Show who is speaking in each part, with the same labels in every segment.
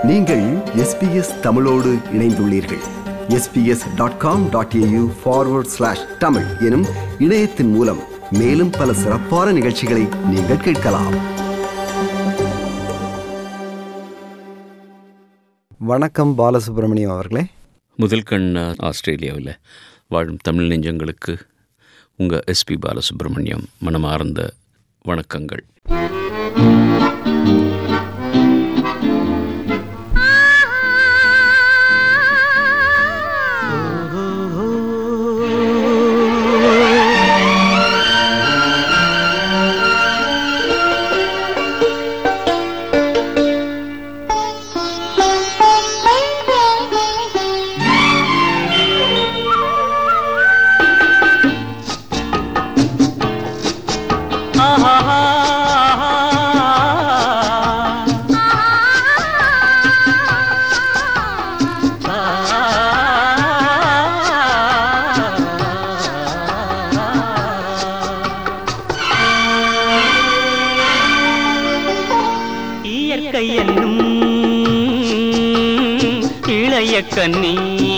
Speaker 1: நீங்கள் எஸ்பிஎஸ் தமிழோடு இணைந்துள்ளீர்கள் SBS dot com dot AU forward slash Tamil எனும் இணையத்தின் மூலம் மேலும் பல சிறப்பான நிகழ்ச்சிகளை நீங்கள் கேட்கலாம் வணக்கம் பாலசுப்ரமணியம் அவர்களே
Speaker 2: முதல் கண் ஆஸ்திரேலியாவில் வாழும் தமிழ் நெஞ்சங்களுக்கு உங்கள் எஸ்பி பாலசுப்ரமணியம் மனமார்ந்த வணக்கங்கள்
Speaker 3: இயற்கை என்னும் இளைய கண்ணி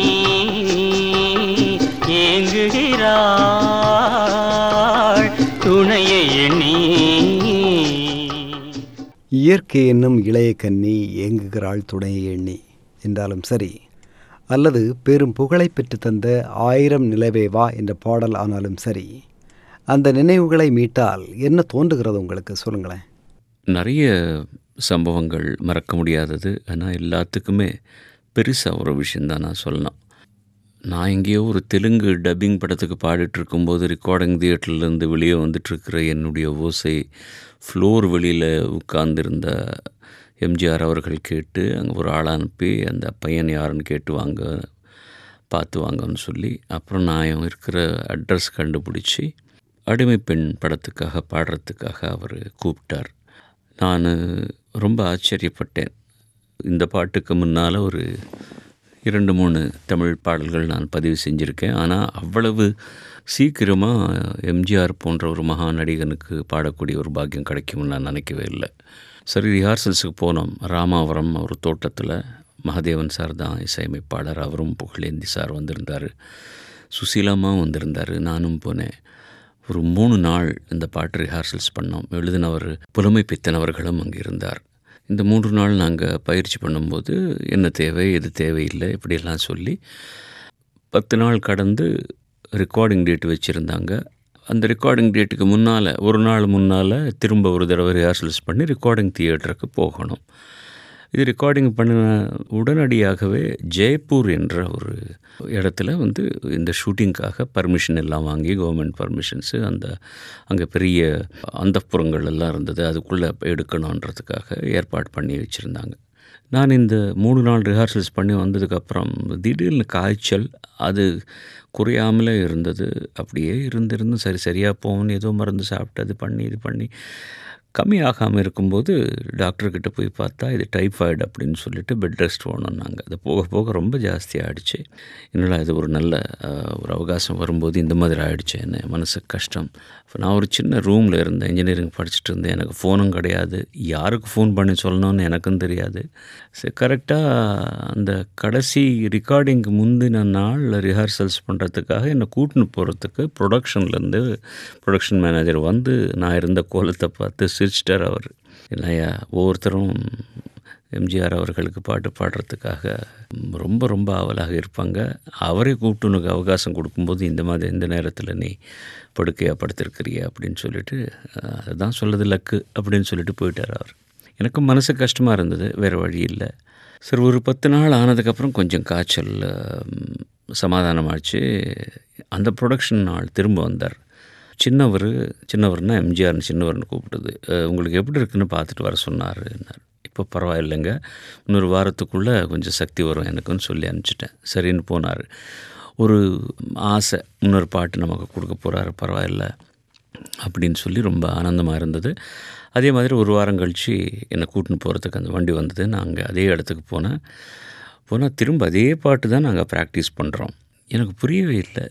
Speaker 3: ஏங்குகிறாள் துணையை எண்ணி
Speaker 1: இயற்கை என்னும் இளைய கன்னி ஏங்குகிறாள் துணையை எண்ணி என்றாலும் சரி அல்லது பெரும் புகழை பெற்று தந்த ஆயிரம் நிலவே வா என்ற பாடல் ஆனாலும் சரி அந்த நினைவுகளை மீட்டால் என்ன தோன்றுகிறது உங்களுக்கு சொல்லுங்களேன்
Speaker 2: நிறைய சம்பவங்கள் மறக்க முடியாதது ஆனால் எல்லாத்துக்குமே பெருசாக ஒரு விஷயந்தான் நான் சொல்லணும் நான் எங்கேயோ ஒரு தெலுங்கு டப்பிங் படத்துக்கு பாடிட்டு இருக்கும்போது ரெக்கார்டிங் தியேட்டர்லேருந்து வெளியே வந்துட்டுருக்கிற என்னுடைய ஓசை ஃப்ளோர் வெளியில் உட்கார்ந்திருந்த எம்ஜிஆர் அவர்கள் கேட்டு அங்கே ஒரு ஆளை அனுப்பி அந்த பையன் யாருன்னு கேட்டு வாங்க பார்த்து வாங்கன்னு சொல்லி அப்புறம் நான் இருக்கிற அட்ரஸ் கண்டுபிடிச்சி அடிமை பெண் படத்துக்காக பாடுறதுக்காக அவர் கூப்பிட்டார் நான் ரொம்ப ஆச்சரியப்பட்டேன் இந்த பாட்டுக்கு முன்னால் ஒரு இரண்டு மூணு தமிழ் பாடல்கள் நான் பதிவு செஞ்சுருக்கேன் ஆனால் அவ்வளவு சீக்கிரமாக எம்ஜிஆர் போன்ற ஒரு மகா நடிகனுக்கு பாடக்கூடிய ஒரு பாக்கியம் கிடைக்கும்னு நான் நினைக்கவே இல்லை சரி ரிஹார்சல்ஸுக்கு போனோம் ராமாவரம் ஒரு தோட்டத்தில் மகாதேவன் சார் தான் இசையமைப்பாளர் அவரும் புகழேந்தி சார் வந்திருந்தார் சுசீலாமாவும் வந்திருந்தார் நானும் போனேன் ஒரு மூணு நாள் இந்த பாட்டு ரிஹார்சல்ஸ் பண்ணோம் எழுதினவர் புலமை பித்தனவர்களும் அங்கே இருந்தார் இந்த மூன்று நாள் நாங்கள் பயிற்சி பண்ணும்போது என்ன தேவை எது தேவையில்லை இப்படியெல்லாம் சொல்லி பத்து நாள் கடந்து ரெக்கார்டிங் டேட் வச்சுருந்தாங்க அந்த ரெக்கார்டிங் டேட்டுக்கு முன்னால் ஒரு நாள் முன்னால் திரும்ப ஒரு தடவை ரிஹார்சல்ஸ் பண்ணி ரெக்கார்டிங் தியேட்டருக்கு போகணும் இது ரெக்கார்டிங் பண்ணின உடனடியாகவே ஜெய்ப்பூர் என்ற ஒரு இடத்துல வந்து இந்த ஷூட்டிங்க்காக பர்மிஷன் எல்லாம் வாங்கி கவர்மெண்ட் பர்மிஷன்ஸு அந்த அங்கே பெரிய அந்தப்புறங்கள் எல்லாம் இருந்தது அதுக்குள்ளே எடுக்கணுன்றதுக்காக ஏற்பாடு பண்ணி வச்சுருந்தாங்க நான் இந்த மூணு நாள் ரிஹார்சல்ஸ் பண்ணி வந்ததுக்கப்புறம் திடீர்னு காய்ச்சல் அது குறையாமலே இருந்தது அப்படியே இருந்திருந்து சரி சரியாக போகணும் ஏதோ மருந்து சாப்பிட்டு அது பண்ணி இது பண்ணி கம்மியாகாமல் இருக்கும்போது டாக்டர்கிட்ட போய் பார்த்தா இது டைஃபாய்டு அப்படின்னு சொல்லிட்டு பெட் ரெஸ்ட் போகணுன்னாங்க அது போக போக ரொம்ப ஜாஸ்தியாகிடுச்சு என்னடா இது ஒரு நல்ல அஹ், ஒரு அவகாசம் வரும்போது இந்த மாதிரி ஆகிடுச்சு என்ன மனசுக்கு கஷ்டம் அப்ப நான் ஒரு சின்ன ரூமில் இருந்தேன் இன்ஜினியரிங் படிச்சுட்டு இருந்தேன் எனக்கு ஃபோனும் கிடையாது யாருக்கு ஃபோன் பண்ணி சொல்லணும்னு எனக்கும் தெரியாது சரி கரெக்டாக அந்த கடைசி ரெக்கார்டிங்க்கு முந்தின நாள் ரிஹார்சல்ஸ் பண்ணுறதுக்காக என்னை கூட்டின்னு போகிறதுக்கு ப்ரொடக்ஷன்லேருந்து ப்ரொடக்ஷன் மேனேஜர் வந்து நான் இருந்த கோலத்தை பார்த்து சிரிச்சிட்டார் அவர் இல்லையா ஒவ்வொருத்தரும் எம்ஜிஆர் அவர்களுக்கு பாட்டு பாடுறதுக்காக ரொம்ப ரொம்ப ஆவலாக இருப்பாங்க அவரே கூப்பிட்டு உனக்கு அவகாசம் கொடுக்கும்போது இந்த மாதிரி இந்த நேரத்தில் நீ படுக்கையாக படுத்திருக்கிறிய அப்படின்னு சொல்லிட்டு அஹ், அதுதான் சொல்லுது லக்கு அப்படின்னு சொல்லிட்டு போயிட்டார் அவர் எனக்கும் மனசு கஷ்டமாக இருந்தது வேறு வழி இல்லை சரி ஒரு பத்து நாள் ஆனதுக்கப்புறம் கொஞ்சம் காய்ச்சல் ம், சமாதானமாச்சு அந்த ப்ரொடக்ஷன் நாள் திரும்ப வந்தார் சின்னவர் சின்னவர்னா எம்ஜிஆர்னு சின்னவர்னு கூப்பிட்டது அஹ், உங்களுக்கு எப்படி இருக்குன்னு பார்த்துட்டு வர சொன்னாருன்னார் இப்போ பரவாயில்லைங்க இன்னொரு வாரத்துக்குள்ளே கொஞ்சம் சக்தி வரும் எனக்குன்னு சொல்லி அனுப்பிச்சிட்டேன் சரின்னு போனார் ஒரு ஆசை இன்னொரு பாட்டு நமக்கு கொடுக்க போகிறாரு பரவாயில்ல அப்படின்னு சொல்லி ரொம்ப ஆனந்தமாக இருந்தது அதே மாதிரி ஒரு வாரம் கழித்து என்னை கூட்டின்னு போகிறதுக்கு அந்த வண்டி வந்தது நான் அங்கே அதே இடத்துக்கு போனேன் போனால் திரும்ப அதே பாட்டு தான் நாங்கள் ப்ராக்டிஸ் பண்ணுறோம் எனக்கு புரியவே இல்லை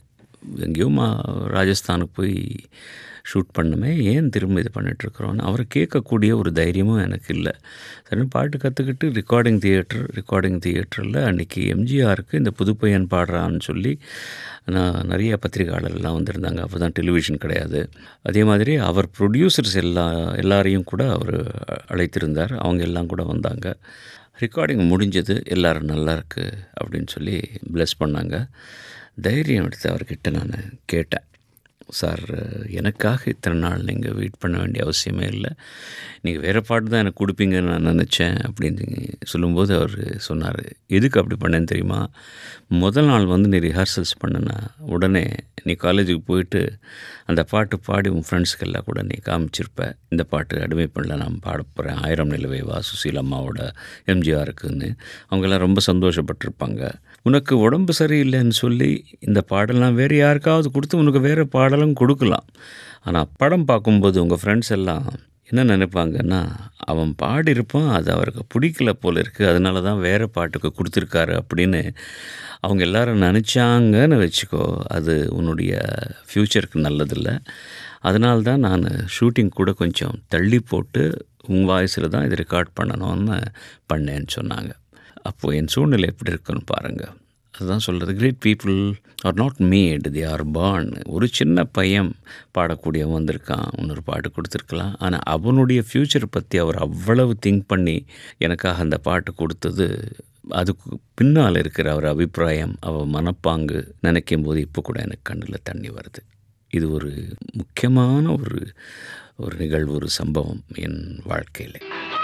Speaker 2: எங்கேயோ மா ராஜஸ்தானுக்கு போய் ஷூட் பண்ணமே ஏன் திரும்ப இது பண்ணிகிட்ருக்குறோன்னு அவரை கேட்கக்கூடிய ஒரு தைரியமும் எனக்கு இல்லை சரி பாட்டு கற்றுக்கிட்டு ரெக்கார்டிங் தியேட்டர் ரெக்கார்டிங் தியேட்டரில் அன்றைக்கி எம்ஜிஆருக்கு இந்த புது பையன் பாடுறான்னு சொல்லி நான் நிறைய பத்திரிகையாளர்லாம் வந்திருந்தாங்க அப்போ தான் டெலிவிஷன் கிடையாது அதே மாதிரி அவர் ப்ரொடியூசர்ஸ் எல்லா எல்லாரையும் கூட அவர் அழைத்திருந்தார் அவங்க எல்லாம் கூட வந்தாங்க ரெக்கார்டிங் முடிஞ்சது எல்லோரும் நல்லா இருக்கு அப்படின்னு சொல்லி ப்ளெஸ் பண்ணாங்க தைரியம் எடுத்து அவர்கிட்ட நான் கேட்டேன் சார் எனக்காக இத்தனை நாள் நீங்கள் வெயிட் பண்ண வேண்டிய அவசியமே இல்லை நீங்கள் வேறு பாட்டு தான் எனக்கு கொடுப்பீங்கன்னு நான் நினச்சேன் அப்படின்னு சொல்லும்போது அவர் சொன்னார் எதுக்கு அப்படி பண்ணேன்னு தெரியுமா முதல் நாள் வந்து நீ ரிஹர்சல்ஸ் பண்ணின உடனே நீ காலேஜுக்கு போயிட்டு அந்த பாட்டு பாடி உன் ஃப்ரெண்ட்ஸுக்கு எல்லாம் கூட நீ காமிச்சிருப்ப இந்த பாட்டு அடிமை பண்ணல நான் பாட போகிறேன் ஆயிரம் நிலவே வா சுசீல் அம்மாவோட எம்ஜிஆருக்குன்னு அவங்கெல்லாம் ரொம்ப சந்தோஷப்பட்டிருப்பாங்க உனக்கு உடம்பு சரியில்லைன்னு சொல்லி இந்த பாடலாம் வேறு யாருக்காவது கொடுத்து உனக்கு வேறு பாடலும் கொடுக்கலாம் ஆனால் படம் பார்க்கும்போது உங்கள் ஃப்ரெண்ட்ஸ் எல்லாம் என்ன நினைப்பாங்கன்னா அவன் பாடியிருப்பான் அது அவருக்கு பிடிக்கல போல இருக்குது அதனால தான் வேறு பாட்டுக்கு கொடுத்துருக்காரு அப்படின்னு அவங்க எல்லாரும் நினச்சாங்கன்னு வச்சுக்கோ அது உன்னுடைய ஃப்யூச்சருக்கு நல்லதில்லை அதனால தான் நான் ஷூட்டிங் கூட கொஞ்சம் தள்ளி போட்டு உங்கள் வாய்ஸில் தான் இது ரெக்கார்ட் பண்ணணும்னு பண்ணேன்னு சொன்னாங்க அப்போது என் சூழ்நிலை எப்படி இருக்குன்னு பாருங்கள் அதுதான் சொல்கிறது great people are not made they are born ஒரு சின்ன பையன் பாடக்கூடியவன் வந்திருக்கான் இன்னொரு பாட்டு கொடுத்துருக்கலாம் ஆனால் அவனுடைய ஃப்யூச்சரை பற்றி அவர் அவ்வளவு திங்க் பண்ணி எனக்காக அந்த பாட்டு கொடுத்தது அதுக்கு பின்னால் இருக்கிற அவர் அபிப்பிராயம் அவர் மனப்பாங்கு நினைக்கும் போது இப்போ கூட எனக்கு கண்ணில் தண்ணி வருது இது ஒரு முக்கியமான ஒரு ஒரு நிகழ்வு ஒரு சம்பவம் என் வாழ்க்கையில்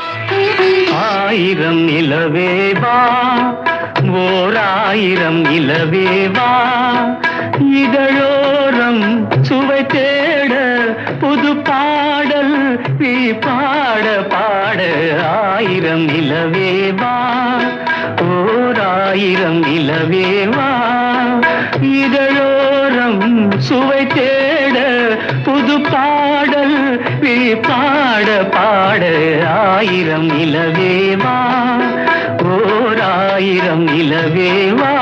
Speaker 3: ஆயிரம் நிலவேவா ஓர் ஆயிரம் நிலவேவா இதழோரம் சுவை தேட புது பாடல் நீ பாட பாட ஆயிரம் நிலவேவா ஓர் ஆயிரம் நிலவேவா இதழோரம் சுவை தேட புது பாடல் நீ பாட பாட ஆயிரம் நிலவேவா ஓர் ஆயிரம் நிலவேவா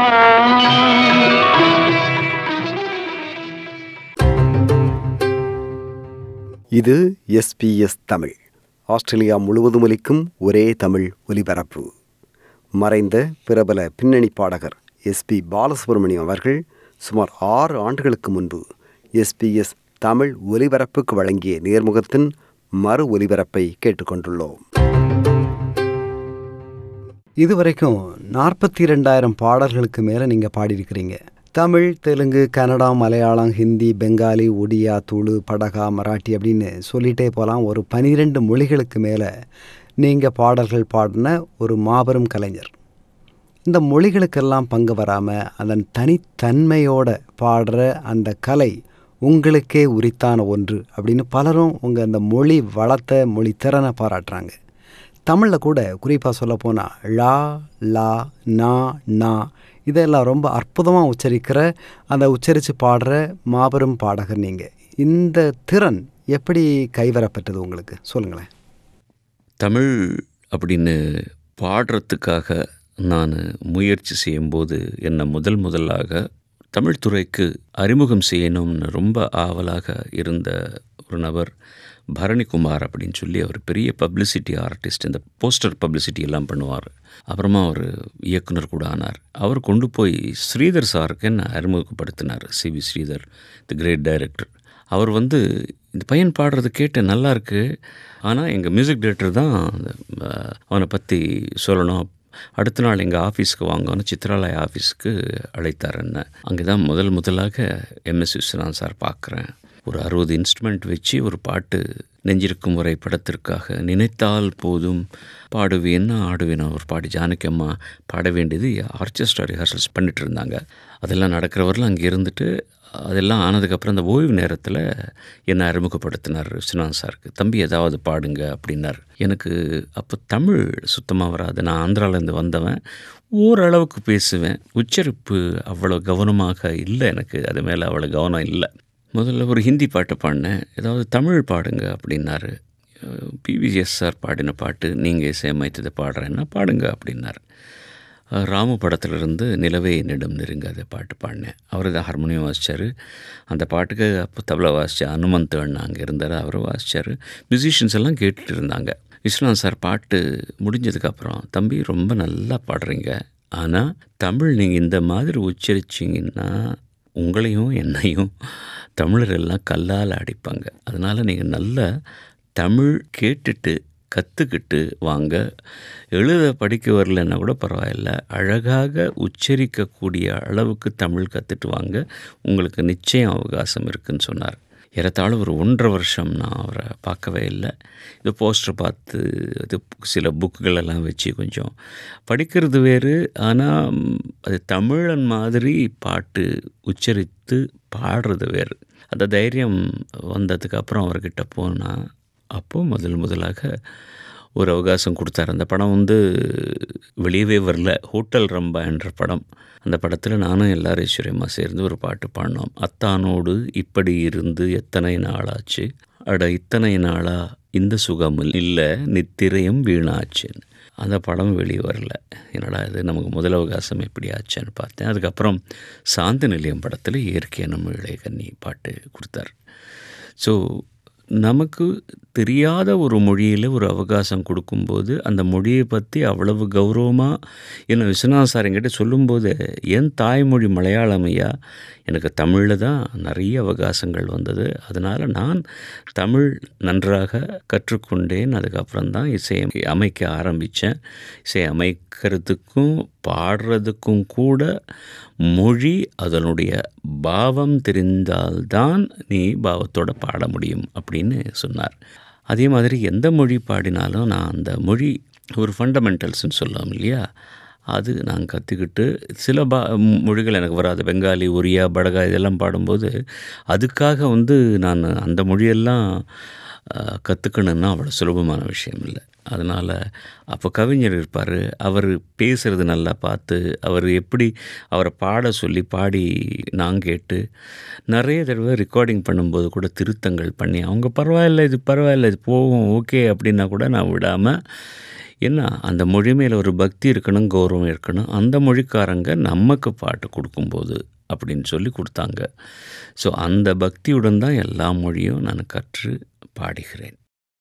Speaker 1: இது எஸ்பிஎஸ் தமிழ் ஆஸ்திரேலியா முழுவதும் ஒலிக்கும் ஒரே தமிழ் ஒலிபரப்பு மறைந்த பிரபல பின்னணி பாடகர் எஸ்பி பாலசுப்ரமணியம் அவர்கள் சுமார் ஆறு ஆண்டுகளுக்கு முன்பு எஸ்பிஎஸ் தமிழ் ஒலிபரப்புக்கு வழங்கிய நேர்முகத்தின் மறு ஒலிபரப்பை கேட்டுக்கொண்டுள்ளோம் இதுவரைக்கும் நாற்பத்தி ரெண்டாயிரம் பாடல்களுக்கு மேலே நீங்கள் பாடியிருக்கிறீங்க தமிழ் தெலுங்கு கன்னடா மலையாளம் ஹிந்தி பெங்காலி ஒடியா துளு படகா மராட்டி அப்படின்னு சொல்லிகிட்டே போகலாம் ஒரு பனிரெண்டு மொழிகளுக்கு மேலே நீங்கள் பாடல்கள் பாடின ஒரு மாபெரும் கலைஞர் இந்த மொழிகளுக்கெல்லாம் பங்கு வராமல் அதன் தனித்தன்மையோட பாடுற அந்த கலை உங்களுக்கே உரித்தான ஒன்று அப்படின்னு பலரும் உங்கள் அந்த மொழி வளத்தை மொழி திறனை பாராட்டுறாங்க தமிழில் கூட குறிப்பாக சொல்ல போனால் ழா லா நா நா இதெல்லாம் ரொம்ப அற்புதமாக உச்சரிக்கிற அந்த உச்சரித்து பாடுற மாபெரும் பாடகர் நீங்கள் இந்த திறன் எப்படி கைவரப்பட்டது உங்களுக்கு சொல்லுங்களேன்
Speaker 2: தமிழ் அப்படின்னு பாடுறதுக்காக நான் முயற்சி செய்யும்போது என்னை முதல் முதலாக தமிழ் துறைக்கு அறிமுகம் செய்யணும்னு ரொம்ப ஆவலாக இருந்த ஒரு நபர் பரணிக்குமார் அப்படின்னு சொல்லி அவர் பெரிய பப்ளிசிட்டி ஆர்டிஸ்ட் இந்த போஸ்டர் பப்ளிசிட்டி எல்லாம் பண்ணுவார் அப்புறமா அவர் இயக்குனர் கூட ஆனார் அவர் கொண்டு போய் ஸ்ரீதர் சாருக்கு என்ன அறிமுகப்படுத்தினார் C V Sridhar the great director அவர் வந்து இந்த பையன் பாடுறது கேட்டு நல்லா இருக்கு ஆனால் எங்கள் மியூசிக் டைரக்டர் தான் அஹ், அவனை பற்றி சொல்லணும் அடுத்த நாள் எங்கள் ஆஃபீஸ்க்கு வாங்கன்னு சித்ராலய ஆஃபீஸ்க்கு அழைத்தார் என்ன அங்கே தான் முதல் முதலாக எம்எஸ் விஸ்வநாத் சார் பார்க்குறேன் ஒரு அறுபது இன்ஸ்ட்ருமெண்ட் வச்சு ஒரு பாட்டு நெஞ்சிருக்கும் முறை படத்திற்காக நினைத்தால் போதும் பாடுவேன்னா ஆடுவேன் ஒரு பாடி ஜானகி அம்மா பாட வேண்டியது ஆர்கெஸ்ட்ரா ரிஹர்சல்ஸ் பண்ணிட்டு இருந்தாங்க அதெல்லாம் நடக்கிறவரெலாம் அங்கே இருந்துட்டு அதெல்லாம் ஆனதுக்கப்புறம் அந்த ஓய்வு நேரத்தில் என்னை அறிமுகப்படுத்தினார் விஸ்வநாத் சாருக்கு தம்பி ஏதாவது பாடுங்க அப்படின்னார் எனக்கு அப்போ தமிழ் சுத்தமாக வராது நான் ஆந்திராவிலேருந்து வந்தவன் ஓரளவுக்கு பேசுவேன் உச்சரிப்பு அவ்வளோ கவனமாக இல்லை எனக்கு அது மேலே அவ்வளோ கவனம் இல்லை முதல்ல ஒரு ஹிந்தி பாட்டு பாடினேன் ஏதாவது தமிழ் பாடுங்க அப்படின்னாரு பிவிஎஸ் சார் பாடின பாட்டு நீங்கள் இசையமைத்ததை பாடுறேன்னா பாடுங்க அப்படின்னாரு அஹ், ராமு படத்திலிருந்து நிலவே என்னிடம் நெருங்காத பாட்டு பாடினேன் அவர் தான் ஹார்மோனியம் வாசித்தார் அந்த பாட்டுக்கு அப்போ தபலா வாசித்த அனுமந்த் அண்ணா அங்கே இருந்தார் அவரும் வாசித்தார் மியூசிஷியன்ஸ் எல்லாம் கேட்டுட்டு இருந்தாங்க விஸ்வநாத் சார் பாட்டு முடிஞ்சதுக்கப்புறம் தம்பி ரொம்ப நல்லா பாடுறீங்க ஆனால் தமிழ் நீங்கள் இந்த மாதிரி உச்சரிச்சிங்கன்னா உங்களையும் என்னையும் தமிழர் எல்லாம் கல்லால் அடிப்பாங்க அதனால் நீங்கள் நல்லா தமிழ் கேட்டுட்டு கற்றுக்கிட்டு வாங்க எழுத படிக்க வரலன்னா கூட பரவாயில்ல அழகாக உச்சரிக்கக்கூடிய அளவுக்கு தமிழ் கற்றுட்டு வாங்க உங்களுக்கு நிச்சயம் அவகாசம் இருக்குன்னு சொன்னார் ஏறத்தாழ ஒரு ஒன்றரை வருஷம் நான் அவரை பார்க்கவே இல்லை இது போஸ்டர் பார்த்து இது சில புக்குகள் எல்லாம் வச்சு கொஞ்சம் படிக்கிறது வேறு ஆனால் அது தமிழன் மாதிரி பாட்டு உச்சரித்து பாடுறது வேறு அந்த தைரியம் வந்ததுக்கு அப்புறம் அவர்கிட்ட போனால் அப்போது முதல் முதலாக ஒரு அவகாசம் கொடுத்தாரு அந்த படம் வந்து வெளியவே வரல ஹோட்டல் ரம்பா என்ற படம் அந்த படத்தில் நானும் எல்லாரும் ஐஸ்வர்யமா சேர்ந்து ஒரு பாட்டு பாடினோம் அத்தானோடு இப்படி இருந்து எத்தனை நாளாச்சு அட இத்தனை நாளா இந்த சுகமும் இல்லை நித்திரையும் வீணாச்சுன்னு அந்த படம் வெளியே வரல என்னடா இது நமக்கு முதல் அவகாசம் எப்படி ஆச்சுன்னு பார்த்தேன் அதுக்கப்புறம் சாந்தி நிலையம் படத்தில் இயற்கை நம்ம இளைய கன்னி பாட்டு கொடுத்தார் ஸோ நமக்கு தெரியாத ஒரு மொழியில் ஒரு அவகாசம் கொடுக்கும்போது அந்த மொழியை பற்றி அவ்வளவு கௌரவமாக என்ன விஸ்வநாத் சார் என்கிட்ட சொல்லும்போது என் தாய்மொழி மலையாளம் ஐயா எனக்கு தமிழில் தான் நிறைய அவகாசங்கள் வந்தது அதனால் நான் தமிழ் நன்றாக கற்றுக்கொண்டேன் அதுக்கப்புறம் தான் இசை அமைக்க ஆரம்பித்தேன் இசை அமைக்கிறதுக்கும் பாடுறதுக்கும் கூட மொழி அதனுடைய பாவம் தெரிந்தால்தான் நீ பாவத்தோட பாட முடியும் அப்படின்னு சொன்னார் அதே மாதிரி எந்த மொழி பாடினாலும் நான் அந்த மொழி ஒரு ஃபண்டமெண்டல்ஸ்னு சொல்லலாம் இல்லையா அது நான் கற்றுக்கிட்டு சில பா மொழிகள் எனக்கு வராது பெங்காலி ஒரியா படகா இதெல்லாம் பாடும்போது அதுக்காக வந்து நான் அந்த மொழியெல்லாம் கற்றுக்கணுன்னா அவ்வளோ சுலபமான விஷயம் இல்லை அதனால் அப்போ கவிஞர் இருப்பார் அவர் பேசுகிறது நல்லா பார்த்து அவர் எப்படி அவரை பாட சொல்லி பாடி நான் கேட்டு நிறைய தடவை ரெக்கார்டிங் பண்ணும்போது கூட திருத்தங்கள் பண்ணி அவங்க பரவாயில்ல இது பரவாயில்ல இது போகும் ஓகே அப்படின்னா கூட நான் விடாமல் என்ன அந்த மொழி மேலே ஒரு பக்தி இருக்கணும் கௌரவம் இருக்கணும் அந்த மொழிக்காரங்க நமக்கு பாட்டு கொடுக்கும்போது அப்படின்னு சொல்லி கொடுத்தாங்க ஸோ அந்த பக்தியுடன் தான் எல்லா மொழியும் நான் கற்று பாடுகிறேன்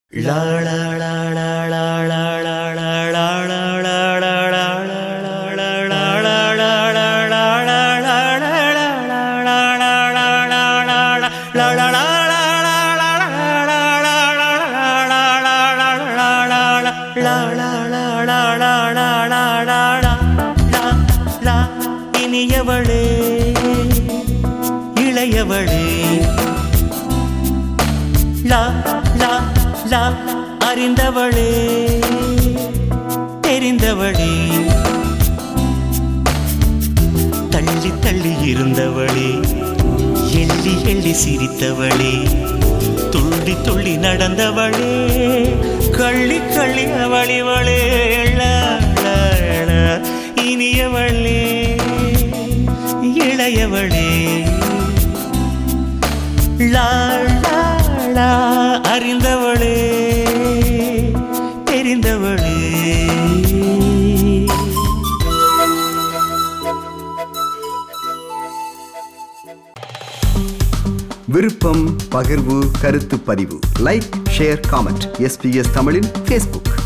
Speaker 4: இனியவளே இளையவளே லா லா லா அறிந்தவளே தெரிந்தவளே தள்ளி தள்ளி இருந்தவளே எள்ளி எள்ளி சிரித்தவளே துள்ளி துள்ளி நடந்தவளே கள்ளி கள்ளி அவளிவளே லா, லா, லா. இனியவளே இளையவளே லா லா லா அறிந்தவளே தெரிந்தவளே
Speaker 1: விருப்பம் பகிர்வு கருத்து பதிவு லைக் ஷேர் காமெண்ட் எஸ்பிஎஸ் தமிழின் ஃபேஸ்புக்